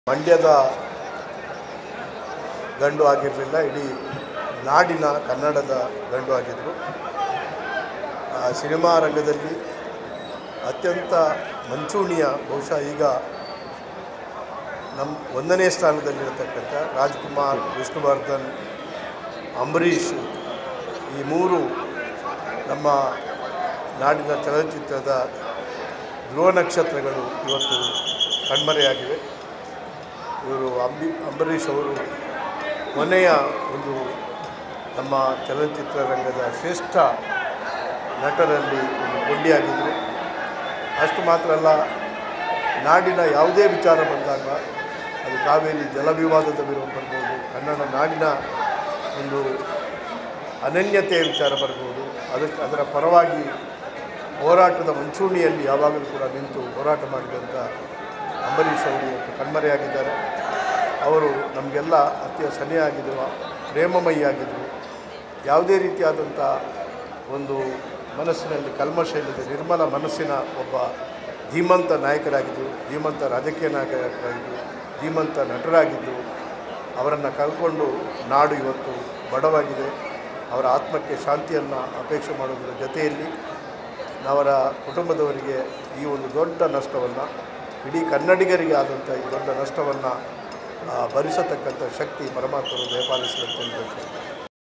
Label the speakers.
Speaker 1: ಮಂಡ್ಯದ ಗಂಡು ಆಗಿರಲಿಲ್ಲ ಇಡೀ ನಾಡಿನ ಕನ್ನಡದ ಗಂಡು ಆಗಿದ್ದರು ಆ ಸಿನಿಮಾ ರಂಗದಲ್ಲಿ ಅತ್ಯಂತ ಮಂಚೂಣಿಯ ಬಹುಶಃ ಈಗ ನಮ್ಮ ಒಂದನೇ ಸ್ಥಾನದಲ್ಲಿರತಕ್ಕಂಥ ರಾಜ್ಕುಮಾರ್ ವಿಷ್ಣುವರ್ಧನ್ ಅಂಬರೀಷ್ ಈ ಮೂರು ನಮ್ಮ ನಾಡಿನ ಚಲನಚಿತ್ರದ ಧ್ರುವ ನಕ್ಷತ್ರಗಳು ಇವತ್ತು ಕಣ್ಮರೆಯಾಗಿವೆ ಇವರು ಅಂಬಿ ಅಂಬರೀಷ್ ಅವರು ಕೊನೆಯ ಒಂದು ನಮ್ಮ ಚಲನಚಿತ್ರ ರಂಗದ ಶ್ರೇಷ್ಠ ನಟರಲ್ಲಿ ಒಂದು ಕೊಂಡಿಯಾಗಿದ್ದರು ಅಷ್ಟು ಮಾತ್ರ ಅಲ್ಲ ನಾಡಿನ ಯಾವುದೇ ವಿಚಾರ ಬಂದಾಗ ಅದು ಕಾವೇರಿ ಜಲವಿವಾದದ ವಿರೋಧ ಬರ್ಬೋದು ಕನ್ನಡ ನಾಡಿನ ಒಂದು ಅನನ್ಯತೆಯ ವಿಚಾರ ಬರ್ಬೋದು ಅದಕ್ಕೆ ಅದರ ಪರವಾಗಿ ಹೋರಾಟದ ಮುಂಚೂಣಿಯಲ್ಲಿ ಯಾವಾಗಲೂ ಕೂಡ ನಿಂತು ಹೋರಾಟ ಮಾಡಿದಂಥ ಅಂಬರೀಷ್ ಅವರು ಇವತ್ತು ಕಣ್ಮರೆಯಾಗಿದ್ದಾರೆ ಅವರು ನಮಗೆಲ್ಲ ಅತ್ಯ ಸನಿಯಾಗಿದ್ದರು ಪ್ರೇಮಮಯಿಯಾಗಿದ್ದರು ಯಾವುದೇ ರೀತಿಯಾದಂಥ ಒಂದು ಮನಸ್ಸಿನಲ್ಲಿ ಕಲ್ಮಶ ಇಲ್ಲದೆ ನಿರ್ಮಲ ಮನಸ್ಸಿನ ಒಬ್ಬ ಧೀಮಂತ ನಾಯಕರಾಗಿದ್ದರು ಧೀಮಂತ ರಾಜಕೀಯ ನಾಯಕರಾಗಿದ್ದರು ಧೀಮಂತ ನಟರಾಗಿದ್ದರು ಅವರನ್ನು ಕಳ್ಕೊಂಡು ನಾಡು ಇವತ್ತು ಬಡವಾಗಿದೆ ಅವರ ಆತ್ಮಕ್ಕೆ ಶಾಂತಿಯನ್ನು ಅಪೇಕ್ಷೆ ಮಾಡೋದರ ಜೊತೆಯಲ್ಲಿ ಅವರ ಕುಟುಂಬದವರಿಗೆ ಈ ಒಂದು ದೊಡ್ಡ ನಷ್ಟವನ್ನು ಇಡೀ ಕನ್ನಡಿಗರಿಗೆ ಆದಂಥ ಈ ದೊಡ್ಡ ನಷ್ಟವನ್ನು ಭರಿಸತಕ್ಕಂಥ ಶಕ್ತಿ ಪರಮಾತ್ಮರು ದಯಪಾಲಿಸಲು ಅಂತ ಹೇಳ್ಬೇಕು